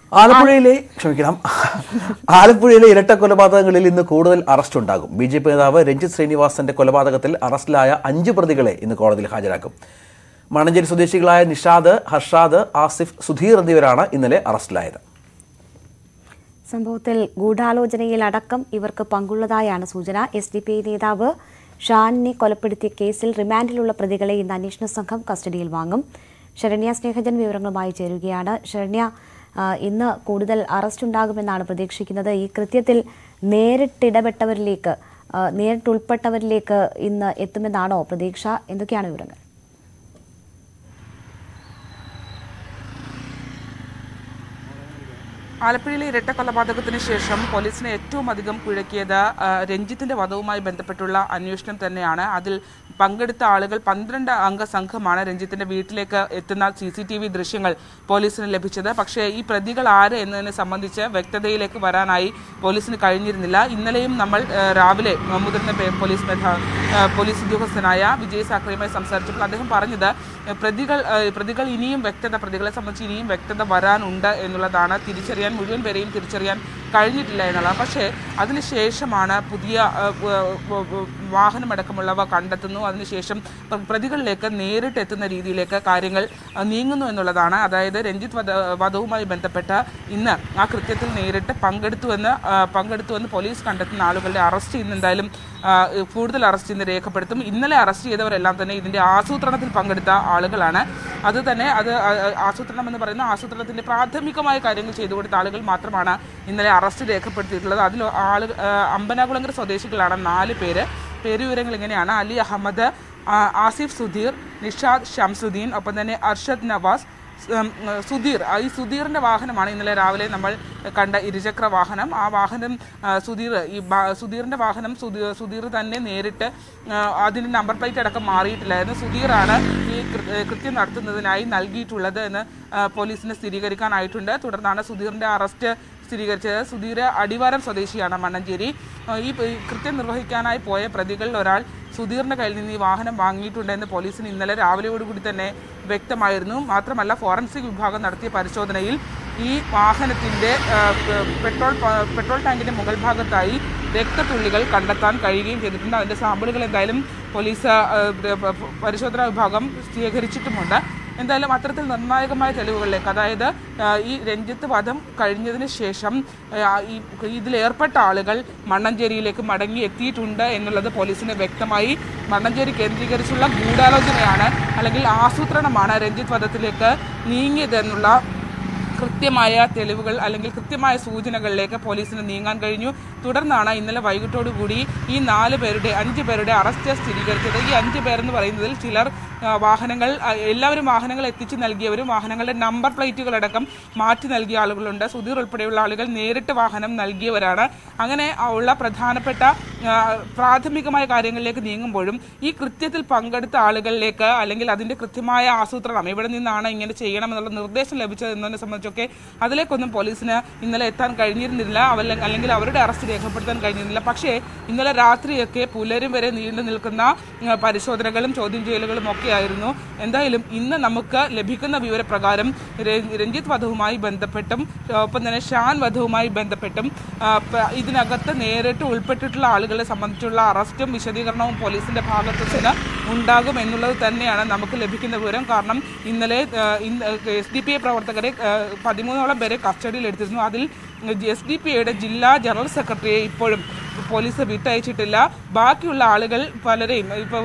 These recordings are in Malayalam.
ആലപ്പുഴയിലെ ക്ഷമിക്കണം ആലപ്പുഴയിലെ ഇരട്ട കൊലപാതകങ്ങളിൽ ഇന്ന് കൂടുതൽ അറസ്റ്റ് ഉണ്ടാകും ബി ജെ പി നേതാവ് രഞ്ജിത്ത് ശ്രീനിവാസന്റെ കൊലപാതകത്തിൽ അറസ്റ്റിലായ അഞ്ച് പ്രതികളെ ഇന്ന് കോടതിയിൽ ഹാജരാക്കും മണഞ്ചേരി സ്വദേശികളായ നിഷാദ് ഹർഷാദ് ആസിഫ് സുധീർ എന്നിവരാണ് ഇന്നലെ അറസ്റ്റിലായത് സംഭവത്തിൽ ഗൂഢാലോചനയിൽ അടക്കം ഇവർക്ക് പങ്കുള്ളതായാണ് സൂചന എസ് ഡി പി ഐ നേതാവ് ഷാനിനെ കൊലപ്പെടുത്തിയ കേസിൽ റിമാൻഡിലുള്ള പ്രതികളെ ഇന്ന് അന്വേഷണ സംഘം കസ്റ്റഡിയിൽ വാങ്ങും ശരണ്യ സ്നേഹജൻ വിവരങ്ങളുമായി ചേരുകയാണ് ശരണ്യ ആ, ഇന്ന് കൂടുതൽ അറസ്റ്റ് ഉണ്ടാകുമെന്നാണ് പ്രതീക്ഷിക്കുന്നത് ഈ കൃത്യത്തിൽ നേരിട്ടിടപെട്ടവരിലേക്ക് ആ, നേരിട്ടുൾപ്പെട്ടവരിലേക്ക് ഇന്ന് എത്തുമെന്നാണോ പ്രതീക്ഷ എന്തൊക്കെയാണ് വിവരങ്ങൾ ആലപ്പുഴയിലെ ഇരട്ട കൊലപാതകത്തിന് ശേഷം പോലീസിനെ ഏറ്റവും അധികം കുഴക്കിയത് ആ, രഞ്ജിത്തിന്റെ വധവുമായി ബന്ധപ്പെട്ടുള്ള അന്വേഷണം തന്നെയാണ് അതിൽ പങ്കെടുത്ത ആളുകൾ പന്ത്രണ്ട് അംഗ സംഘമാണ് രഞ്ജിത്തിന്റെ വീട്ടിലേക്ക് എത്തുന്ന സി സി ടി വി ദൃശ്യങ്ങൾ പോലീസിന് ലഭിച്ചത് പക്ഷേ ഈ പ്രതികൾ ആര് എന്നതിനെ സംബന്ധിച്ച് വ്യക്തതയിലേക്ക് വരാനായി പോലീസിന് കഴിഞ്ഞിരുന്നില്ല ഇന്നലെയും നമ്മൾ ആ, രാവിലെ മുതിർന്ന പേ- പോലീസ് മേധാ ആ, പോലീസ് ഉദ്യോഗസ്ഥനായ വിജയ് സാക്കറയുമായി സംസാരിച്ചപ്പോൾ അദ്ദേഹം പറഞ്ഞത് ആ, പ്രതികൾ ആ, പ്രതികൾ ഇനിയും വ്യക്തത പ്രതികളെ സംബന്ധിച്ച് ഇനിയും വ്യക്തത വരാനുണ്ട് എന്നുള്ളതാണ് തിരിച്ചറിയാൻ മുഴുവൻ പേരെയും തിരിച്ചറിയാൻ കഴിഞ്ഞിട്ടില്ല എന്നുള്ളത് പക്ഷേ അതിനുശേഷമാണ് പുതിയ ആ, വ- വ- വ- വാഹനമടക്കമുള്ളവ കണ്ടെത്തുന്നു അതിനുശേഷം പ്ര- പ്രതികളിലേക്ക് നേരിട്ട് എത്തുന്ന രീതിയിലേക്ക് കാര്യങ്ങൾ ആ, നീങ്ങുന്നു എന്നുള്ളതാണ് അതായത് രഞ്ജിത്ത് വധ വധവുമായി ബന്ധപ്പെട്ട ഇന്ന് ആ കൃത്യത്തിൽ നേരിട്ട് പങ്കെടുത്തുവെന്ന് ആ, പങ്കെടുത്തുവെന്ന് പോലീസ് കണ്ടെത്തുന്ന ആളുകളുടെ അറസ്റ്റ് ഇന്ന് എന്തായാലും ആ, കൂടുതൽ അറസ്റ്റ് ഇന്ന് രേഖപ്പെടുത്തും ഇന്നലെ അറസ്റ്റ് ചെയ്തവരെല്ലാം തന്നെ ഇതിന്റെ ആസൂത്രണത്തിൽ പങ്കെടുത്ത ആളുകളാണ് അത് തന്നെ അത് ആ- ആ- ആസൂത്രണം എന്ന് പറയുന്ന ആസൂത്രണത്തിന്റെ പ്രാഥമികമായ കാര്യങ്ങൾ ചെയ്തു കൊടുത്ത ആളുകൾ മാത്രമാണ് ഇന്നലെ അറസ്റ്റ് രേഖപ്പെടുത്തിയിട്ടുള്ളത് അതിൽ ആള് ആ, അമ്പനാകുളങ്കര സ്വദേശികളാണ് നാല് പേര് പേരുവിവരങ്ങൾ ഇങ്ങനെയാണ് അലി അഹമ്മദ് ആ, ആസിഫ് സുധീർ നിഷാദ് ഷംസുദ്ദീൻ ഒപ്പം തന്നെ അർഷദ് നവാസ് ഉം, സുധീർ ആ, ഈ സുധീറിന്റെ വാഹനമാണ് ഇന്നലെ രാവിലെ നമ്മൾ കണ്ട ഇരുചക്ര വാഹനം ആ വാഹനം ആ, സുധീർ ഈ ബാ- സുധീറിന്റെ വാഹനം സുധീർ സുധീർ തന്നെ നേരിട്ട് ആ, അതിന്റെ നമ്പർ പ്ലേറ്റ് അടക്കം മാറിയിട്ടില്ലായിരുന്നു സുധീറാണ് ഈ കൃ- ഏ, കൃത്യം നടത്തുന്നതിനായി നൽകിയിട്ടുള്ളത് എന്ന് ആ, പോലീസിന് സ്ഥിരീകരിക്കാനായിട്ടുണ്ട് തുടർന്നാണ് സുധീറിന്റെ അറസ്റ്റ് സ്ഥിരീകരിച്ചത് സുധീർ അടിവാരം സ്വദേശിയാണ് മണ്ണഞ്ചേരി ആ, ഈ ഈ കൃത്യം നിർവഹിക്കാനായി പോയ പ്രതികളിൽ ഒരാൾ സുധീറിന്റെ കയ്യിൽ നിന്ന് ഈ വാഹനം വാങ്ങിയിട്ടുണ്ടെന്ന് പോലീസിന് ഇന്നലെ രാവിലെയോടുകൂടി തന്നെ വ്യക്തമായിരുന്നു മാത്രമല്ല ഫോറൻസിക് വിഭാഗം നടത്തിയ പരിശോധനയിൽ ഈ വാഹനത്തിന്റെ ആ, പെ- പെട്രോൾ പ- പെട്രോൾ ടാങ്കിന്റെ മുകൾ ഭാഗത്തായി രക്തത്തുള്ളികൾ കണ്ടെത്താൻ കഴിയുകയും ചെയ്തിട്ടുണ്ട് അതിന്റെ സാമ്പിളുകൾ എന്തായാലും പോലീസ് ആ, പ- പ- പരിശോധനാ വിഭാഗം സ്വീകരിച്ചിട്ടുമുണ്ട് എന്തായാലും അത്തരത്തിൽ നിർണായകമായ തെളിവുകളിലേക്ക് അതായത് ആ, ഈ രഞ്ജിത്ത് വധം കഴിഞ്ഞതിന് ശേഷം ആ, ഈ ഇതിലേർപ്പെട്ട ആളുകൾ മണ്ണഞ്ചേരിയിലേക്ക് മടങ്ങി എത്തിയിട്ടുണ്ട് എന്നുള്ളത് പോലീസിന് വ്യക്തമായി മണ്ണഞ്ചേരി കേന്ദ്രീകരിച്ചുള്ള ഗൂഢാലോചനയാണ് അല്ലെങ്കിൽ ആസൂത്രണമാണ് രഞ്ജിത്ത് വധത്തിലേക്ക് നീങ്ങിയതെന്നുള്ള കൃത്യമായ തെളിവുകൾ അല്ലെങ്കിൽ കൃത്യമായ സൂചനകളിലേക്ക് പോലീസിന് നീങ്ങാൻ കഴിഞ്ഞു തുടർന്നാണ് ഇന്നലെ വൈകിട്ടോടുകൂടി ഈ നാല് പേരുടെ അഞ്ച് പേരുടെ അറസ്റ്റ് സ്ഥിരീകരിച്ചത് ഈ അഞ്ച് പേരെന്ന് പറയുന്നതിൽ ചിലർ ആ, വാഹനങ്ങൾ ആ, എല്ലാവരും വാഹനങ്ങൾ എത്തിച്ചു നൽകിയവരും വാഹനങ്ങളുടെ നമ്പർ പ്ലേറ്റുകളടക്കം മാറ്റി നൽകിയ ആളുകളുണ്ട് സുധീർ ഉൾപ്പെടെയുള്ള ആളുകൾ നേരിട്ട് വാഹനം നൽകിയവരാണ് അങ്ങനെ ആ ഉള്ള പ്രധാനപ്പെട്ട ആ, പ്രാഥമികമായ കാര്യങ്ങളിലേക്ക് നീങ്ങുമ്പോഴും ഈ കൃത്യത്തിൽ പങ്കെടുത്ത ആളുകളിലേക്ക് അല്ലെങ്കിൽ അതിന്റെ കൃത്യമായ ആസൂത്രണം ഇവിടെ നിന്നാണ് ഇങ്ങനെ ചെയ്യണമെന്നുള്ള നിർദ്ദേശം ലഭിച്ചത് എന്നതിനെ സംബന്ധിച്ചൊക്കെ അതിലേക്കൊന്നും പോലീസിന് ഇന്നലെ എത്താൻ കഴിഞ്ഞിരുന്നില്ല അവല്ല അല്ലെങ്കിൽ അവരുടെ അറസ്റ്റ് രേഖപ്പെടുത്താൻ കഴിഞ്ഞിരുന്നില്ല പക്ഷേ ഇന്നലെ രാത്രിയൊക്കെ പുലരും വരെ നീണ്ടു നിൽക്കുന്ന ഉം, പരിശോധനകളും ചോദ്യം ചെയ്യലുകളും ഒക്കെ ആയിരുന്നു എന്തായാലും ഇന്ന് നമുക്ക് ലഭിക്കുന്ന വിവരപ്രകാരം ര- രഞ്ജിത്ത് വധവുമായി ബന്ധപ്പെട്ടും ഒപ്പം തന്നെ ഷാൻ വധവുമായി ബന്ധപ്പെട്ടും ആ, പ- ഇതിനകത്ത് നേരിട്ട് ഉൾപ്പെട്ടിട്ടുള്ള ആളുകളെ സംബന്ധിച്ചുള്ള അറസ്റ്റും വിശദീകരണവും പോലീസിന്റെ ഭാഗത്തു നിന്ന് ഉണ്ടാകും എന്നുള്ളത് തന്നെയാണ് നമുക്ക് ലഭിക്കുന്ന വിവരം കാരണം ഇന്നലെ എസ് ഡി പി ഐ പ്രവർത്തകരെ ആ, പതിമൂന്നോളം പേരെ കസ്റ്റഡിയിൽ എടുത്തിരുന്നു അതിൽ എസ് ഡി പി ഐയുടെ ജില്ലാ ജനറൽ സെക്രട്ടറിയെ ഇപ്പോഴും പോലീസ് വിട്ടയച്ചിട്ടില്ല ബാക്കിയുള്ള ആളുകൾ പലരെയും ഇപ്പോൾ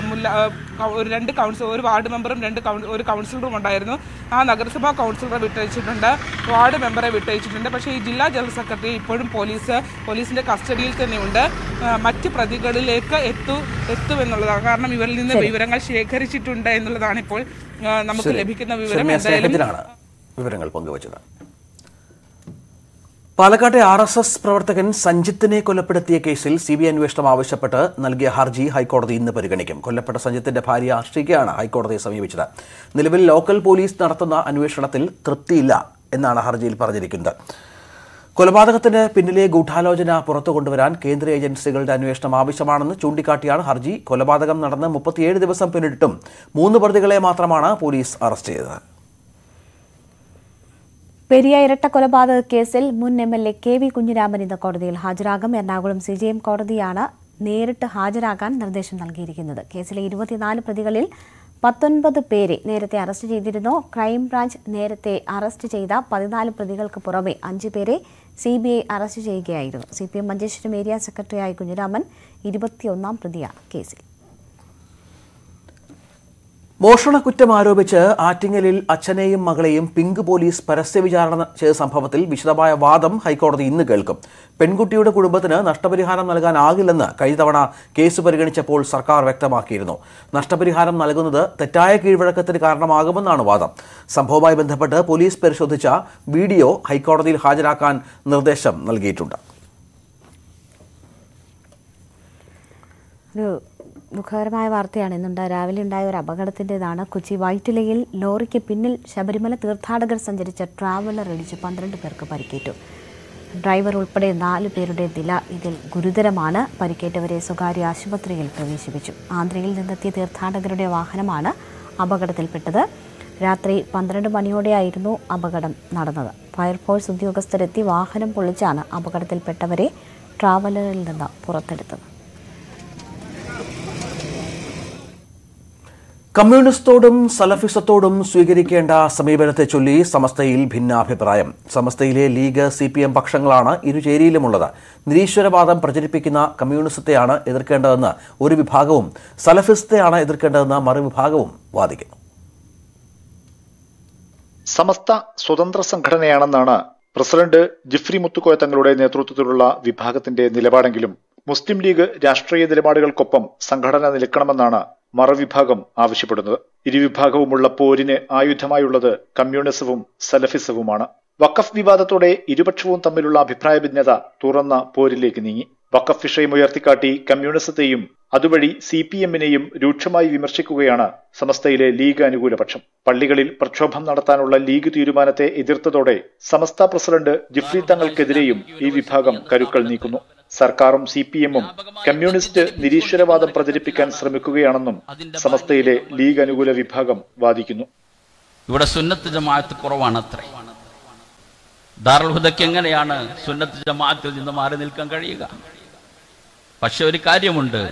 ഒരു രണ്ട് കൗൺസിൽ ഒരു വാർഡ് മെമ്പറും രണ്ട് കൗൺ- ഒരു കൗൺസിലറും ഉണ്ടായിരുന്നു ആ നഗരസഭാ കൗൺസിലറെ വിട്ടയച്ചിട്ടുണ്ട് വാർഡ് മെമ്പറെ വിട്ടയച്ചിട്ടുണ്ട് പക്ഷേ ഈ ജില്ലാ ജനറൽ സെക്രട്ടറി ഇപ്പോഴും പോലീസ് പോലീസിന്റെ കസ്റ്റഡിയിൽ തന്നെയുണ്ട് ആ, മറ്റ് പ്രതികളിലേക്ക് എത്തു എത്തുമെന്നുള്ളതാണ് കാരണം ഇവരിൽ നിന്ന് വിവരങ്ങൾ ശേഖരിച്ചിട്ടുണ്ട് എന്നുള്ളതാണ് ഇപ്പോൾ ആ, നമുക്ക് ലഭിക്കുന്ന വിവരം ശരണ്യ എന്തായാലും സ്നേഹത്തിനാണ് വിവരങ്ങൾ പങ്കുവച്ചത് പാലക്കാട്ടെ ആർ എസ് എസ് പ്രവർത്തകൻ സഞ്ജിത്തിനെ കൊലപ്പെടുത്തിയ കേസിൽ സി ബി ഐ അന്വേഷണം ആവശ്യപ്പെട്ട് നൽകിയ ഹർജി ഹൈക്കോടതി ഇന്ന് പരിഗണിക്കും കൊല്ലപ്പെട്ട സഞ്ജിത്തിന്റെ ഭാര്യ ആശ്രികയാണ് ഹൈക്കോടതിയെ സമീപിച്ചത് നിലവിൽ ലോക്കൽ പോലീസ് നടത്തുന്ന അന്വേഷണത്തിൽ തൃപ്തിയില്ല എന്നാണ് ഹർജിയിൽ പറഞ്ഞിരിക്കുന്നത് കൊലപാതകത്തിന് പിന്നിലെ ഗൂഢാലോചന പുറത്തു കൊണ്ടുവരാൻ കേന്ദ്ര ഏജൻസികളുടെ അന്വേഷണം ആവശ്യമാണെന്ന് ചൂണ്ടിക്കാട്ടിയാണ് ഹർജി കൊലപാതകം നടന്ന് മുപ്പത്തിയേഴ് ദിവസം പിന്നിട്ടിട്ടും മൂന്ന് പ്രതികളെ മാത്രമാണ് പോലീസ് അറസ്റ്റ് ചെയ്തത് പെരിയ ഇരട്ട കൊലപാതക കേസിൽ മുൻ M L A K V Kunhiraman ഇന്ന് കോടതിയിൽ ഹാജരാകും എറണാകുളം സി ജെ എം കോടതിയാണ് നേരിട്ട് ഹാജരാകാൻ നിർദ്ദേശം നൽകിയിരിക്കുന്നത് കേസിലെ ഇരുപത്തിനാല് പ്രതികളിൽ പത്തൊൻപത് പേരെ നേരത്തെ അറസ്റ്റ് ചെയ്തിരുന്നു ക്രൈംബ്രാഞ്ച് നേരത്തെ അറസ്റ്റ് ചെയ്ത പതിനാല് പ്രതികൾക്ക് പുറമെ അഞ്ച് പേരെ സി ബി ഐ അറസ്റ്റ് ചെയ്യുകയായിരുന്നു C P M Manjeshwaram area സെക്രട്ടറിയായ കുഞ്ഞിരാമൻ ഇരുപത്തിയൊന്നാം പ്രതിയാണ് കേസിൽ മോഷണ കുറ്റം ആരോപിച്ച് ആറ്റിങ്ങലിൽ അച്ഛനെയും മകളെയും പിങ്ക് പോലീസ് പരസ്യ വിചാരണ ചെയ്ത സംഭവത്തിൽ വിശദമായ വാദം ഹൈക്കോടതി ഇന്ന് കേൾക്കും പെൺകുട്ടിയുടെ കുടുംബത്തിന് നഷ്ടപരിഹാരം നൽകാനാകില്ലെന്ന് കഴിഞ്ഞ തവണ കേസ് പരിഗണിച്ചപ്പോൾ സർക്കാർ വ്യക്തമാക്കിയിരുന്നു നഷ്ടപരിഹാരം നൽകുന്നത് തെറ്റായ കീഴ്വഴക്കത്തിന് കാരണമാകുമെന്നാണ് വാദം സംഭവവുമായി ബന്ധപ്പെട്ട് പോലീസ് പരിശോധിച്ച വീഡിയോ ഹൈക്കോടതിയിൽ ഹാജരാക്കാൻ നിർദ്ദേശം നൽകിയിട്ടുണ്ട് ഒരു ദുഃഖകരമായ വാർത്തയാണ് ഇന്നുണ്ട രാവിലെ ഉണ്ടായ ഒരു അപകടത്തിൻ്റെതാണ് കൊച്ചി വൈറ്റിലയിൽ ലോറിക്ക് പിന്നിൽ ശബരിമല തീർത്ഥാടകർ സഞ്ചരിച്ച ട്രാവലർ ഇടിച്ച് പന്ത്രണ്ട് പേർക്ക് പരിക്കേറ്റു ഡ്രൈവർ ഉൾപ്പെടെ നാല് പേരുടെ നില ഇതിൽ ഗുരുതരമാണ് പരിക്കേറ്റവരെ സ്വകാര്യ ആശുപത്രിയിൽ പ്രവേശിപ്പിച്ചു ആന്ധ്രയിൽ നിന്നെത്തിയ തീർത്ഥാടകരുടെ വാഹനമാണ് അപകടത്തിൽപ്പെട്ടത് രാത്രി പന്ത്രണ്ട് മണിയോടെയായിരുന്നു അപകടം നടന്നത് ഫയർഫോഴ്സ് ഉദ്യോഗസ്ഥരെത്തി വാഹനം പൊളിച്ചാണ് അപകടത്തിൽപ്പെട്ടവരെ ട്രാവലറിൽ നിന്ന് പുറത്തെടുത്തത് കമ്മ്യൂണിസ്റ്റോടും സലഫിസത്തോടും സ്വീകരിക്കേണ്ട സമീപനത്തെ ചൊല്ലി സമസ്തയിൽ ഭിന്നാഭിപ്രായം സമസ്തയിലെ ലീഗ് സി പി എം പക്ഷങ്ങളാണ് ഇരുചേരിയിലുമുള്ളത് നിരീശ്വരവാദം പ്രചരിപ്പിക്കുന്ന കമ്മ്യൂണിസത്തെയാണ് എതിർക്കേണ്ടതെന്ന് ഒരു വിഭാഗവും സലഫിസത്തെയാണ് എതിർക്കേണ്ടതെന്ന് മറുവിഭാഗവും വാദിക്കുന്നു സമസ്ത സ്വതന്ത്ര സംഘടനയാണെന്നാണ് പ്രസിഡന്റ് ജിഫ്രി മുത്തുക്കോയ തങ്ങളുടെ നേതൃത്വത്തിലുള്ള വിഭാഗത്തിന്റെ നിലപാടെങ്കിലും മുസ്ലിം ലീഗ് രാഷ്ട്രീയ നിലപാടുകൾക്കൊപ്പം സംഘടന നിൽക്കണമെന്നാണ് മറുവിഭാഗം ആവശ്യപ്പെടുന്നത് ഇരുവിഭാഗവുമുള്ള പോരിന് ആയുധമായുള്ളത് കമ്മ്യൂണിസവും സലഫിസവുമാണ് വഖഫ് വിവാദത്തോടെ ഇരുപക്ഷവും തമ്മിലുള്ള അഭിപ്രായ ഭിന്നത തുറന്ന പോരിലേക്ക് നീങ്ങി വഖഫ് വിഷയം ഉയർത്തിക്കാട്ടി കമ്മ്യൂണിസത്തെയും അതുവഴി സി പി എമ്മിനെയും രൂക്ഷമായി വിമർശിക്കുകയാണ് സമസ്തയിലെ ലീഗ് അനുകൂല പക്ഷം പള്ളികളിൽ പ്രക്ഷോഭം നടത്താനുള്ള ലീഗ് തീരുമാനത്തെ എതിർത്തതോടെ സമസ്ത പ്രസിഡന്റ് ജിഫ്രി തങ്ങൾക്കെതിരെയും ഈ വിഭാഗം കരുക്കൾ നീക്കുന്നു സർക്കാരും സി പി എമ്മും കമ്മ്യൂണിസ്റ്റ് നിരീശ്വരവാദം പ്രചരിപ്പിക്കാൻ ശ്രമിക്കുകയാണെന്നും സമസ്തയിലെ ലീഗ് അനുകൂല വിഭാഗം വാദിക്കുന്നു ഇവിടെ സുന്നത്ത് ജമാഅത്ത് കുറവാണത്രേ ദാറുൽ ഹുദയ്ക്ക് എങ്ങനെയാണ് സുന്നത്ത് ജമാഅത്തിൽ നിന്ന് മാറി നിൽക്കാൻ കഴിയുക പക്ഷെ ഒരു കാര്യമുണ്ട്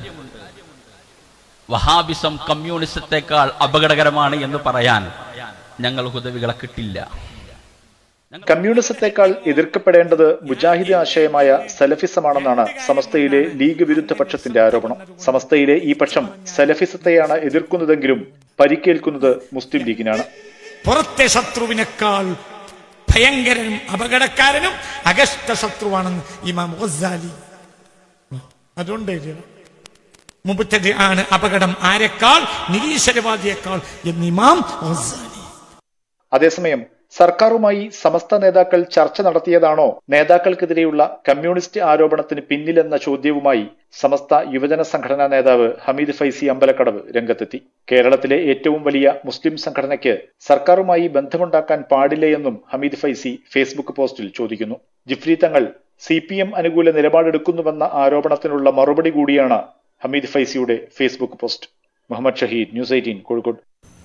വഹാബിസം കമ്മ്യൂണിസത്തെക്കാൾ അപകടകരമാണ് എന്ന് പറയാൻ ഞങ്ങൾ ഹുദവികളെ കിട്ടില്ല കമ്മ്യൂണിസത്തെക്കാൾ എതിർക്കപ്പെടേണ്ടത് മുജാഹിദ് ആശയമായ സലഫിസമാണെന്നാണ് സമസ്തയിലെ ലീഗ് വിരുദ്ധ പക്ഷത്തിന്റെ ആരോപണം സമസ്തയിലെ ഈ പക്ഷം സലഫിസത്തെയാണ് എതിർക്കുന്നതെങ്കിലും പരിക്കേൽക്കുന്നത് മുസ്ലിം ലീഗിനാണ് പുറത്തെ ശത്രുവിനേക്കാൾ ഭയങ്കരനും അപകടക്കാരനും അഗസ്റ്റ ശത്രുവാണെന്ന് ഇമാം ഗസാലി അതുകൊണ്ട് മുമ്പത്തെ ആണ് അപകടം ആരെക്കാൾ നിരീശ്വരവാദിയേക്കാൾ എന്ന് ഇമാം ഗസാലി അതേസമയം സർക്കാരുമായി സമസ്ത നേതാക്കൾ ചർച്ച നടത്തിയതാണോ നേതാക്കൾക്കെതിരെയുള്ള കമ്മ്യൂണിസ്റ്റ് ആരോപണത്തിന് പിന്നിലെന്ന ചോദ്യവുമായി സമസ്ത യുവജന സംഘടനാ നേതാവ് ഹമീദ് ഫൈസി അമ്പലക്കടവ് രംഗത്തെത്തി കേരളത്തിലെ ഏറ്റവും വലിയ മുസ്ലിം സംഘടനയ്ക്ക് സർക്കാരുമായി ബന്ധമുണ്ടാക്കാൻ പാടില്ലയെന്നും ഹമീദ് ഫൈസി ഫേസ്ബുക്ക് പോസ്റ്റിൽ ചോദിക്കുന്നു ജിഫ്രി തങ്ങൾ സി പി എം അനുകൂല നിലപാടെടുക്കുന്നുവെന്ന ആരോപണത്തിനുള്ള മറുപടി കൂടിയാണ് ഹമീദ് ഫൈസിയുടെ Facebook post Muhammad Shahid news eighteen Kozhikode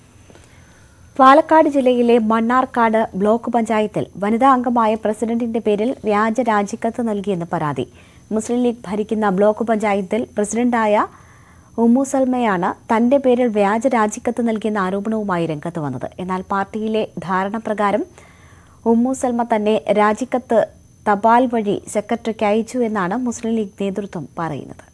Palakkad ജില്ലയിലെ മണ്ണാർക്കാട് ബ്ലോക്ക് പഞ്ചായത്തിൽ വനിതാ അംഗമായ പ്രസിഡന്റിന്റെ പേരിൽ വ്യാജ രാജിക്കത്ത് നൽകിയെന്ന് പരാതി മുസ്ലിം ലീഗ് ഭരിക്കുന്ന ബ്ലോക്ക് പഞ്ചായത്തിൽ പ്രസിഡന്റായ ഉമ്മു സൽമയാണ് തന്റെ പേരിൽ വ്യാജ രാജിക്കത്ത് നൽകിയെന്ന ആരോപണവുമായി രംഗത്ത് വന്നത് എന്നാൽ പാർട്ടിയിലെ ധാരണ പ്രകാരം ഉമ്മു സൽമ തന്നെ രാജിക്കത്ത് തപാൽ വഴി സെക്രട്ടറിക്ക് അയച്ചു എന്നാണ് മുസ്ലിം ലീഗ് നേതൃത്വം പറയുന്നത്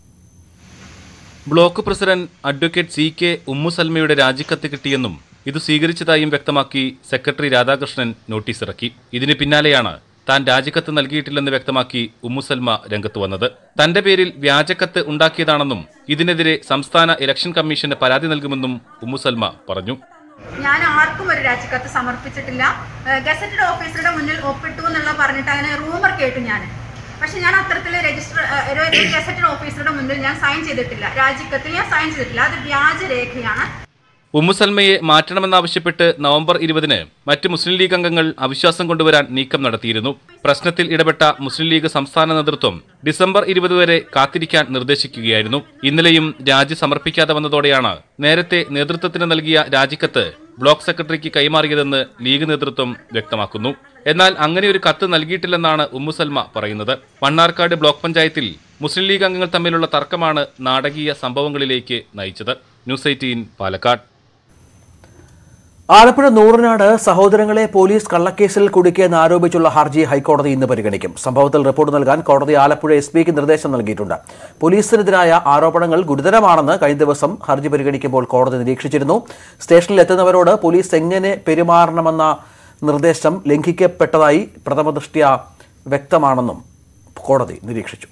block president advocate C K ഉമ്മുസൽമയുടെ രാജിക്കത്ത് കിട്ടിയെന്നും ഇത് സ്വീകരിച്ചതായും വ്യക്തമാക്കി സെക്രട്ടറി രാധാകൃഷ്ണൻ നോട്ടീസ് ഇറക്കി ഇതിന് പിന്നാലെയാണ് താൻ രാജിക്കത്ത് നൽകിയിട്ടില്ലെന്ന് വ്യക്തമാക്കി ഉമ്മുസൽമ രംഗത്ത് വന്നത് തന്റെ പേരിൽ വ്യാജക്കത്ത് ഉണ്ടാക്കിയതാണെന്നും ഇതിനെതിരെ സംസ്ഥാന ഇലക്ഷൻ കമ്മീഷന് പരാതി നൽകുമെന്നും ഉമ്മുസൽമ പറഞ്ഞു ഞാൻ ആർക്കും ഒരു രാജിക്കത്ത് സമർപ്പിച്ചിട്ടില്ല ഗസറ്റഡ് ഓഫീസറുടെ മുന്നിൽ ഒപ്പിട്ടു എന്നുള്ള പറഞ്ഞിട്ട് അങ്ങനെ റൂമർ കേട്ടു ഞാൻ പക്ഷെ ഞാൻ അത്തരത്തിൽ രജിസ്റ്റർ ഒരു ഗസറ്റഡ് ഓഫീസറുടെ മുന്നിൽ ഞാൻ സൈൻ ചെയ്തിട്ടില്ല രാജിക്കത്തിൽ ഞാൻ സൈൻ ചെയ്തിട്ടില്ല അത് വ്യാജരേഖയാണ് ഉമ്മുസൽമയെ മാറ്റണമെന്നാവശ്യപ്പെട്ട് നവംബർ ഇരുപതിന് മറ്റ് മുസ്ലിം ലീഗ് അംഗങ്ങൾ അവിശ്വാസം കൊണ്ടുവരാൻ നീക്കം നടത്തിയിരുന്നു പ്രശ്നത്തിൽ ഇടപെട്ട മുസ്ലിം ലീഗ് സംസ്ഥാന നേതൃത്വം ഡിസംബർ ഇരുപത് വരെ കാത്തിരിക്കാൻ നിർദ്ദേശിക്കുകയായിരുന്നു ഇന്നലെയും രാജി സമർപ്പിക്കാതെ വന്നതോടെയാണ് നേരത്തെ നേതൃത്വത്തിന് നൽകിയ രാജിക്കത്ത് ബ്ലോക്ക് സെക്രട്ടറിക്ക് കൈമാറിയതെന്ന് ലീഗ് നേതൃത്വം വ്യക്തമാക്കുന്നു എന്നാൽ അങ്ങനെ ഒരു കത്ത് നൽകിയിട്ടില്ലെന്നാണ് ഉമ്മുസൽമ പറയുന്നത് മണ്ണാർക്കാട് ബ്ലോക്ക് പഞ്ചായത്തിൽ മുസ്ലിം ലീഗ് അംഗങ്ങൾ തമ്മിലുള്ള തർക്കമാണ് നാടകീയ സംഭവങ്ങളിലേക്ക് നയിച്ചത് ന്യൂസ് എയ്റ്റീൻ പാലക്കാട് ആലപ്പുഴ നൂറിനാട് സഹോദരങ്ങളെ പോലീസ് കള്ളക്കേസിൽ കുടുക്കിയെന്ന് ആരോപിച്ചുള്ള ഹർജി ഹൈക്കോടതി ഇന്ന് പരിഗണിക്കും സംഭവത്തിൽ റിപ്പോർട്ട് നൽകാൻ കോടതി ആലപ്പുഴ എസ് പിക്ക് നിർദ്ദേശം നൽകിയിട്ടുണ്ട് പോലീസിനെതിരായ ആരോപണങ്ങൾ ഗുരുതരമാണെന്ന് കഴിഞ്ഞ ദിവസം ഹർജി പരിഗണിക്കുമ്പോൾ കോടതി നിരീക്ഷിച്ചിരുന്നു സ്റ്റേഷനിൽ എത്തുന്നവരോട് പോലീസ് എങ്ങനെ പെരുമാറണമെന്ന നിർദ്ദേശം ലംഘിക്കപ്പെട്ടതായി പ്രഥമദൃഷ്ട്യാ വ്യക്തമാണെന്നും കോടതി നിരീക്ഷിച്ചു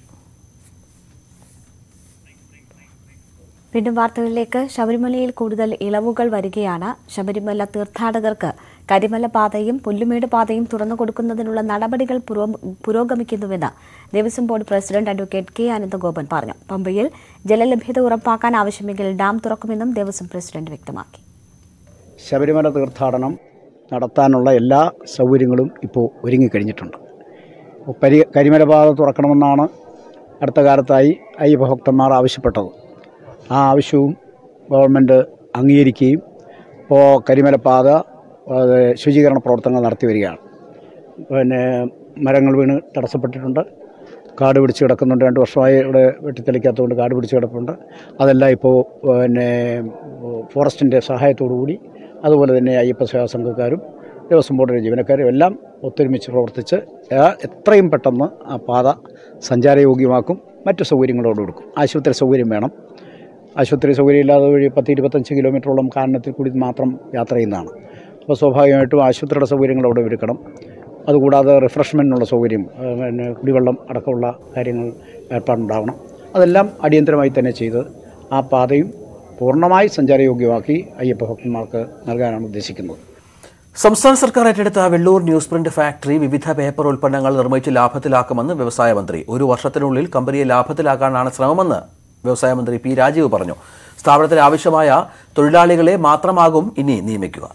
വീണ്ടും വാർത്തകളിലേക്ക് ശബരിമലയിൽ കൂടുതൽ ഇളവുകൾ വരികയാണ് ശബരിമല തീർത്ഥാടകർക്ക് കരിമല പാതയും പുല്ലുമേട് പാതയും തുറന്നു കൊടുക്കുന്നതിനുള്ള നടപടികൾ പുരോ- പുരോഗമിക്കുന്നുവെന്ന് Devaswom board president advocate K Ananthagopan പറഞ്ഞു പമ്പയിൽ ജലലഭ്യത ഉറപ്പാക്കാൻ ആവശ്യമെങ്കിൽ ഡാം തുറക്കുമെന്നും ദേവസ്വം പ്രസിഡന്റ് വ്യക്തമാക്കി ശബരിമല തീർത്ഥാടനം നടത്താനുള്ള എല്ലാ സൗകര്യങ്ങളും ഇപ്പോൾ ഒരുങ്ങിക്കഴിഞ്ഞിട്ടുണ്ട് പരി കരിമല പാത തുറക്കണമെന്നാണ് അടുത്ത കാലത്തായി അയ്യപ്പ ഭക്തന്മാർ ആവശ്യപ്പെട്ടത് ആ ആവശ്യവും ഗവൺമെൻറ് അംഗീകരിക്കുകയും ഇപ്പോൾ കരിമല പാത അത് ശുചീകരണ പ്രവർത്തനങ്ങൾ നടത്തി വരികയാണ് പിന്നെ മരങ്ങൾ വീണ് തടസ്സപ്പെട്ടിട്ടുണ്ട് കാട് പിടിച്ച് കിടക്കുന്നുണ്ട് രണ്ട് വർഷമായി ഇവിടെ വെട്ടിത്തെളിക്കാത്തതുകൊണ്ട് കാട് പിടിച്ച് കിടപ്പുണ്ട് അതെല്ലാം ഇപ്പോൾ പിന്നെ ഫോറസ്റ്റിൻ്റെ സഹായത്തോടു കൂടി അതുപോലെ തന്നെ അയ്യപ്പ സേവാ സംഘക്കാരും ദേവസ്വം ബോർഡിലെ ജീവനക്കാരും എല്ലാം ഒത്തൊരുമിച്ച് പ്രവർത്തിച്ച് ആ എത്രയും പെട്ടെന്ന് ആ പാത സഞ്ചാരയോഗ്യമാക്കും മറ്റു സൗകര്യങ്ങളോട് കൊടുക്കും ആശുപത്രി സൗകര്യം വേണം ആശുപത്രി സൗകര്യം ഇല്ലാതെ വഴി പത്ത് ഇരുപത്തഞ്ച് കിലോമീറ്ററോളം കാനനത്തിൽ കൂടി മാത്രം യാത്ര ചെയ്യുന്നതാണ് അപ്പോൾ സ്വാഭാവികമായിട്ടും ആശുപത്രിയുടെ സൗകര്യങ്ങൾ അവിടെ ഒരുക്കണം അതുകൂടാതെ റിഫ്രഷ്മെൻറ്റിനുള്ള സൗകര്യം ഏഹ് പിന്നെ കുടിവെള്ളം അടക്കമുള്ള കാര്യങ്ങൾ ഏർപ്പാടുണ്ടാവണം അതെല്ലാം അടിയന്തരമായി തന്നെ ചെയ്ത് ആ പാതയും പൂർണ്ണമായി സഞ്ചാരയോഗ്യമാക്കി അയ്യപ്പ ഭക്തന്മാർക്ക് നൽകാനാണ് ഉദ്ദേശിക്കുന്നത് സംസ്ഥാന സർക്കാർ ഏറ്റെടുത്ത വെള്ളൂർ ന്യൂസ് പ്രിന്റ് ഫാക്ടറി വിവിധ പേപ്പർ ഉൽപ്പന്നങ്ങൾ നിർമ്മിച്ച് ലാഭത്തിലാക്കുമെന്ന് വ്യവസായ മന്ത്രി ഒരു വർഷത്തിനുള്ളിൽ കമ്പനിയെ ലാഭത്തിലാക്കാനാണ് ശ്രമമെന്ന് വ്യവസായ മന്ത്രി പി രാജീവ് പറഞ്ഞു സ്ഥാപനത്തിന് ആവശ്യമായ തൊഴിലാളികളെ മാത്രമാകും ഇനി നിയമിക്കുക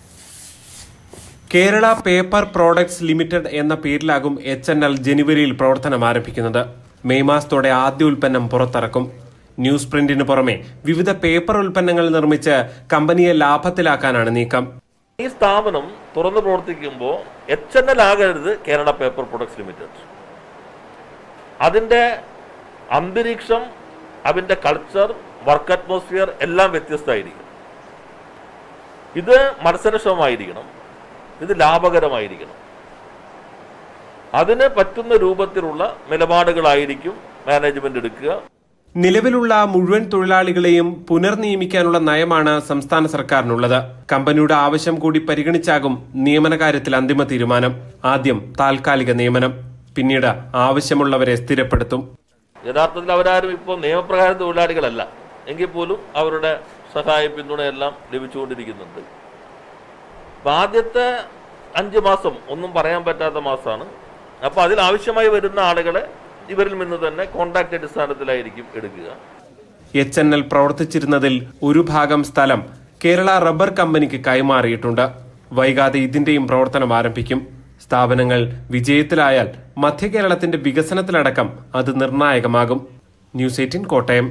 കേരള പേപ്പർ പ്രോഡക്ട്സ് ലിമിറ്റഡ് എന്ന പേരിലാകും എച്ച് എൻ എൽ ജനുവരിയിൽ പ്രവർത്തനം ആരംഭിക്കുന്നത് മെയ് മാസത്തോടെ ആദ്യ ഉൽപ്പന്നം പുറത്തിറക്കും ന്യൂസ് പ്രിന്റിന് പുറമെ വിവിധ പേപ്പർ ഉൽപ്പന്നങ്ങൾ നിർമ്മിച്ച് കമ്പനിയെ ലാഭത്തിലാക്കാനാണ് നീക്കം ഈ സ്ഥാപനം തുറന്നു പ്രവർത്തിക്കുമ്പോൾ എച്ച് എൻ എൽ ആകരുത് കേരള പേപ്പർ പ്രൊഡക്ട്സ് ലിമിറ്റഡ് അതിൻ്റെ അന്തരീക്ഷം അതിൻ്റെ കൾച്ചർ വർക്ക് അറ്റ്മോസ്ഫിയർ എല്ലാം വ്യത്യസ്തമായിരിക്കും ഇത് മത്സരക്ഷമമായിരിക്കണം ഇത് ലാഭകരമായിരിക്കണം അതിന് പറ്റുന്ന രൂപത്തിലുള്ള നിലപാടുകളായിരിക്കും മാനേജ്മെന്റ് എടുക്കുക നിലവിലുള്ള മുഴുവൻ തൊഴിലാളികളെയും പുനർനിയമിക്കാനുള്ള നയമാണ് സംസ്ഥാന സർക്കാരിനുള്ളത് കമ്പനിയുടെ ആവശ്യം കൂടി പരിഗണിച്ചാകും നിയമന കാര്യത്തിൽ അന്തിമ തീരുമാനം ആദ്യം താൽക്കാലിക നിയമനം പിന്നീട് ആവശ്യമുള്ളവരെ സ്ഥിരപ്പെടുത്തും യഥാർത്ഥത്തിൽ അവരാരും ഇപ്പോൾ നിയമപ്രകാരം തൊഴിലാളികളല്ല എങ്കിൽ പോലും അവരുടെ സഹായ പിന്തുണയെല്ലാം ലഭിച്ചുകൊണ്ടിരിക്കുന്നുണ്ട് അപ്പൊ ആദ്യത്തെ അഞ്ച് മാസം ഒന്നും പറയാൻ പറ്റാത്ത മാസമാണ് അപ്പോൾ അതിൽ ആവശ്യമായി വരുന്ന ആളുകളെ ഇവരിൽ നിന്ന് തന്നെ കോൺട്രാക്ട് അടിസ്ഥാനത്തിലായിരിക്കും എടുക്കുക എച്ച് എൻ എൽ പ്രവർത്തിച്ചിരുന്നതിൽ ഒരു ഭാഗം സ്ഥലം കേരള റബ്ബർ കമ്പനിക്ക് കൈമാറിയിട്ടുണ്ട് വൈകാതെ ഇതിന്റെയും പ്രവർത്തനം ആരംഭിക്കും സ്ഥാപനങ്ങൾ വിജയത്തിലായാൽ മധ്യ കേരളത്തിന്റെ വികസനത്തിലടക്കം അത് നിർണായകമാകും ന്യൂസ് എയ്റ്റീൻ കോട്ടയം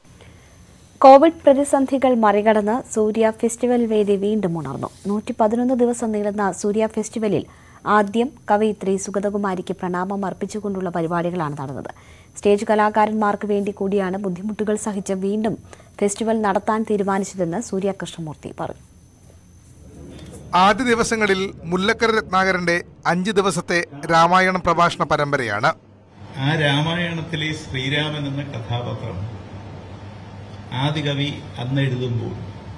കോവിഡ് പ്രതിസന്ധികൾ മറികടന്ന് സൂര്യ ഫെസ്റ്റിവൽ വേദി വീണ്ടും ഉണർന്നു നൂറ്റി പതിനൊന്ന് ദിവസം നീളുന്ന സൂര്യ ഫെസ്റ്റിവലിൽ ആദ്യം കവയിത്രി സുഗതകുമാരിക്ക് പ്രണാമം അർപ്പിച്ചുകൊണ്ടുള്ള പരിപാടികളാണ് നടന്നത് സ്റ്റേജ് കലാകാരന്മാർക്ക് വേണ്ടി കൂടിയാണ് ബുദ്ധിമുട്ടുകൾ സഹിച്ച് വീണ്ടും ഫെസ്റ്റിവൽ നടത്താൻ തീരുമാനിച്ചതെന്ന് സൂര്യ കൃഷ്ണമൂർത്തി പറഞ്ഞു ആദ്യ ദിവസങ്ങളിൽ മുല്ലക്കര രത്നാകരന്റെ അഞ്ച് ദിവസത്തെ രാമായണം പ്രഭാഷണ പരമ്പരയാണ് ആ രാമായണത്തിലെ ശ്രീരാമൻ എന്ന കഥാപാത്രം ആദികവി അന്ന് എഴുതുമ്പോൾ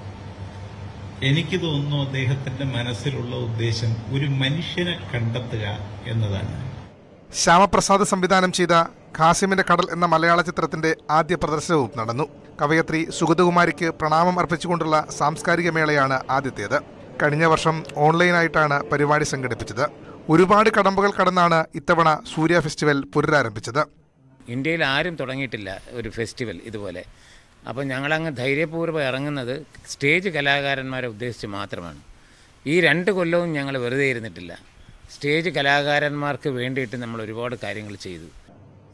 എനിക്ക് തോന്നുന്നു അദ്ദേഹത്തിന്റെ മനസ്സിലുള്ള ഉദ്ദേശം ഒരു മനുഷ്യനെ കണ്ടെത്തുക എന്നതാണ് ശ്യാമപ്രസാദ് സംവിധാനം ചെയ്ത ഖാസിമിന്റെ കടൽ എന്ന മലയാള ചിത്രത്തിന്റെ ആദ്യ പ്രദർശനവും നടന്നു കവയത്രി സുഗതകുമാരിക്ക് പ്രണാമം അർപ്പിച്ചുകൊണ്ടുള്ള സാംസ്കാരിക മേളയാണ് ആദ്യത്തേത് കഴിഞ്ഞ വർഷം ഓൺലൈനായിട്ടാണ് പരിപാടി സംഘടിപ്പിച്ചത് ഒരുപാട് കടമ്പകൾ കടന്നാണ് ഇത്തവണ സൂര്യ ഫെസ്റ്റിവൽ പുനരാരംഭിച്ചത് ഇന്ത്യയിൽ ആരും തുടങ്ങിയിട്ടില്ല ഒരു ഫെസ്റ്റിവൽ ഇതുപോലെ അപ്പോൾ ഞങ്ങളങ്ങ് ധൈര്യപൂർവ്വം ഇറങ്ങുന്നത് സ്റ്റേജ് കലാകാരന്മാരെ ഉദ്ദേശിച്ച് മാത്രമാണ് ഈ രണ്ട് കൊല്ലവും ഞങ്ങൾ വെറുതെ ഇരുന്നിട്ടില്ല സ്റ്റേജ് കലാകാരന്മാർക്ക് വേണ്ടിയിട്ട് നമ്മൾ ഒരുപാട് കാര്യങ്ങൾ ചെയ്തു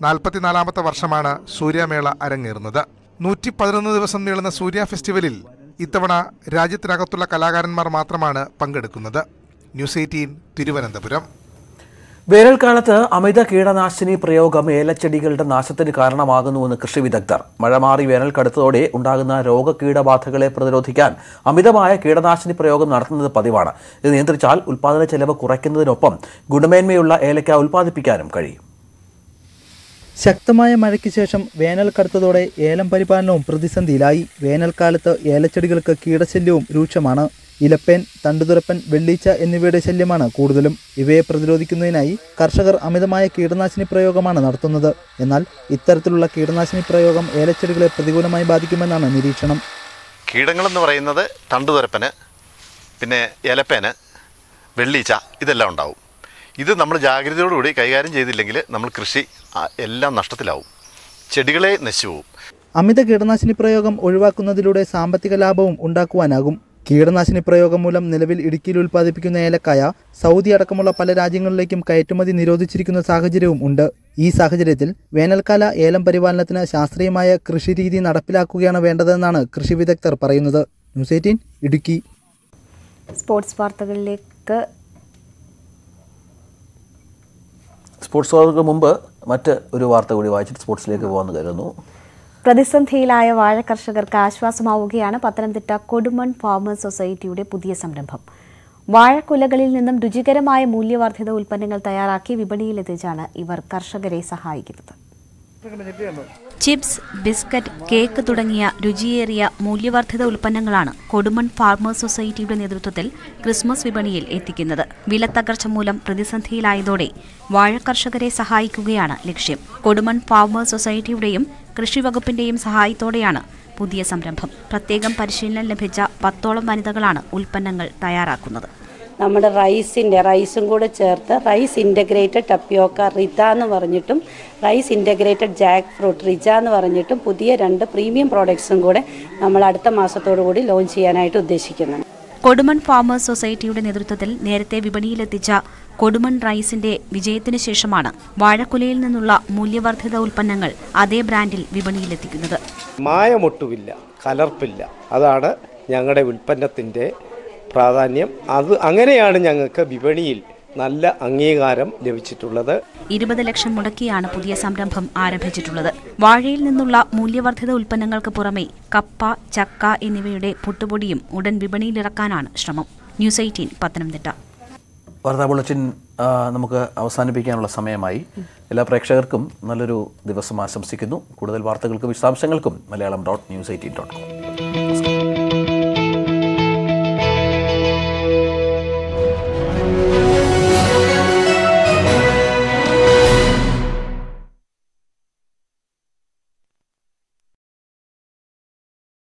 നാൽപ്പത്തിനാലാമത്തെ വർഷമാണ് സൂര്യമേള അരങ്ങേറുന്നത് നൂറ്റി പതിനൊന്ന് ദിവസം നീളുന്ന സൂര്യ ഫെസ്റ്റിവലിൽ ഇത്തവണ രാജ്യത്തിനകത്തുള്ള കലാകാരന്മാർ മാത്രമാണ് പങ്കെടുക്കുന്നത് ന്യൂസ് എയ്റ്റീൻ തിരുവനന്തപുരം വേനൽക്കാലത്ത് അമിത കീടനാശിനി പ്രയോഗം ഏലച്ചെടികളുടെ നാശത്തിന് കാരണമാകുന്നുവെന്ന് കൃഷി വിദഗ്ധർ മഴ മാറി വേനൽ കടുത്തതോടെ ഉണ്ടാകുന്ന രോഗകീടബാധകളെ പ്രതിരോധിക്കാൻ അമിതമായ കീടനാശിനി പ്രയോഗം നടത്തുന്നത് പതിവാണ് ഇത് നിയന്ത്രിച്ചാൽ ഉൽപാദന ചെലവ് കുറയ്ക്കുന്നതിനൊപ്പം ഗുണമേന്മയുള്ള ഏലക്ക ഉൽപ്പാദിപ്പിക്കാനും കഴിയും ശക്തമായ മഴയ്ക്ക് ശേഷം വേനൽ കടുത്തതോടെ ഏലം പരിപാലനവും പ്രതിസന്ധിയിലായി വേനൽക്കാലത്ത് ഏലച്ചെടികൾക്ക് കീടശല്യവും രൂക്ഷമാണ് ഇലപ്പേൻ തണ്ടുതുരപ്പൻ വെള്ളീച്ച എന്നിവയുടെ ശല്യമാണ് കൂടുതലും ഇവയെ പ്രതിരോധിക്കുന്നതിനായി കർഷകർ അമിതമായ കീടനാശിനി പ്രയോഗമാണ് നടത്തുന്നത് എന്നാൽ ഇത്തരത്തിലുള്ള കീടനാശിനി പ്രയോഗം ഏലച്ചെടികളെ പ്രതികൂലമായി ബാധിക്കുമെന്നാണ് നിരീക്ഷണം കീടങ്ങളെന്ന് പറയുന്നത് തണ്ടുതുരപ്പന് പിന്നെ ഇലപ്പേന് വെള്ളീച്ച ഇതെല്ലാം ഉണ്ടാവും ഇത് നമ്മൾ ജാഗ്രതയോടുകൂടി കൈകാര്യം ചെയ്തില്ലെങ്കിൽ നമ്മൾ കൃഷി ആ, എല്ലാം നഷ്ടത്തിലാവും ചെടികളെ നശിച്ചു പോവും അമിത കീടനാശിനി പ്രയോഗം ഒഴിവാക്കുന്നതിലൂടെ സാമ്പത്തിക ലാഭവും ഉണ്ടാക്കുവാനാകും കീടനാശിനി പ്രയോഗം മൂലം നിലവിൽ ഇടുക്കിയിൽ ഉൽപ്പാദിപ്പിക്കുന്ന ഏലക്കായ സൗദി അടക്കമുള്ള പല രാജ്യങ്ങളിലേക്കും കയറ്റുമതി നിരോധിച്ചിരിക്കുന്ന സാഹചര്യവും ഉണ്ട് ഈ സാഹചര്യത്തിൽ വേനൽക്കാല ഏലം പരിപാലനത്തിന് ശാസ്ത്രീയമായ കൃഷിരീതി നടപ്പിലാക്കുകയാണ് വേണ്ടതെന്നാണ് കൃഷി വിദഗ്ധർ പറയുന്നത് ന്യൂസ് എയ്റ്റീൻ ഇടുക്കി സ്പോർട്സ് വാർത്തകളിലേക്ക് സ്പോർട്സ് വാർത്തകൾക്ക് മുമ്പ് മറ്റ് ഒരു വാർത്ത കൂടി വായിച്ചിട്ട് സ്പോർട്സിലേക്ക് പോകാമെന്ന് കരുതുന്നു പ്രതിസന്ധിയിലായ വാഴ കർഷകർക്ക് ആശ്വാസമാവുകയാണ് പത്തനംതിട്ട കൊടുമൺ ഫാമേഴ്സ് സൊസൈറ്റിയുടെ പുതിയ സംരംഭം വാഴക്കുലകളിൽ നിന്നും രുചികരമായ മൂല്യവർദ്ധിത ഉൽപ്പന്നങ്ങൾ തയ്യാറാക്കി വിപണിയിലെത്തിച്ചാണ് ഇവർ കർഷകരെ സഹായിക്കുന്നത് ചിപ്സ് ബിസ്ക്കറ്റ് കേക്ക് തുടങ്ങിയ രുചിയേറിയ മൂല്യവർദ്ധിത ഉൽപ്പന്നങ്ങളാണ് കൊടുമൺ ഫാർമേഴ്സ് സൊസൈറ്റിയുടെ നേതൃത്വത്തിൽ ക്രിസ്മസ് വിപണിയിൽ എത്തിക്കുന്നത് വിലത്തകർച്ച മൂലം പ്രതിസന്ധിയിലായതോടെ വാഴ കർഷകരെ സഹായിക്കുകയാണ് ലക്ഷ്യം കൊടുമൺ ഫാർമേഴ്സ് സൊസൈറ്റിയുടെയും കൃഷി വകുപ്പിന്റെയും സഹായത്തോടെയാണ് പുതിയ സംരംഭം പ്രത്യേകം പരിശീലനം ലഭിച്ച പത്തോളം വനിതകളാണ് ഉൽപ്പന്നങ്ങൾ തയ്യാറാക്കുന്നത് നമ്മുടെ റൈസിൻ്റെ റൈസും കൂടെ ചേർത്ത് റൈസ് ഇൻ്റഗ്രേറ്റഡ് ടപ്പിയോക്ക റിത എന്ന് പറഞ്ഞിട്ടും റൈസ് ഇൻ്റഗ്രേറ്റഡ് ജാക്ക് ഫ്രൂട്ട് റിജ എന്ന് പറഞ്ഞിട്ടും പുതിയ രണ്ട് പ്രീമിയം പ്രോഡക്ട്സും കൂടെ നമ്മൾ അടുത്ത മാസത്തോടു കൂടി ലോഞ്ച് ചെയ്യാനായിട്ട് ഉദ്ദേശിക്കുന്നുണ്ട് കൊടുമൺ ഫാമേഴ്സ് സൊസൈറ്റിയുടെ നേതൃത്വത്തിൽ നേരത്തെ വിപണിയിലെത്തിച്ച കൊടുമൺ റൈസിന്റെ വിജയത്തിന് ശേഷമാണ് വാഴക്കുലയിൽ നിന്നുള്ള മൂല്യവർദ്ധിത ഉൽപ്പന്നങ്ങൾ അതേ ബ്രാൻഡിൽ വിപണിയിലെത്തിക്കുന്നത് മായമൊട്ടുമില്ല കലർപ്പില്ല അതാണ് ഞങ്ങളുടെ ഉൽപ്പന്നത്തിൻ്റെ പ്രാധാന്യം അത് അങ്ങനെയാണ് ഞങ്ങൾക്ക് വിപണിയിൽ നല്ല അംഗീകാരം ലഭിച്ചിട്ടുള്ളത് ഇരുപത് ലക്ഷം മുടക്കിയാണ് പുതിയ സംരംഭം ആരംഭിച്ചിട്ടുള്ളത് വാഴയിൽ നിന്നുള്ള മൂല്യവർദ്ധിത ഉൽപ്പന്നങ്ങൾക്ക് പുറമെ കപ്പ ചക്ക എന്നിവയുടെ പുട്ടുപൊടിയും ഉടൻ വിപണിയിലിറക്കാനാണ് ശ്രമം ന്യൂസ് എയ്റ്റീൻ പത്തനംതിട്ട വാർത്താ ബുള്ളറ്റിൻ ആ, നമുക്ക് അവസാനിപ്പിക്കാനുള്ള സമയമായി എല്ലാ പ്രേക്ഷകർക്കും നല്ലൊരു ദിവസം ആശംസിക്കുന്നു കൂടുതൽ വാർത്തകൾക്കും വിശദാംശങ്ങൾക്കും Malayalam dot news eighteen dot com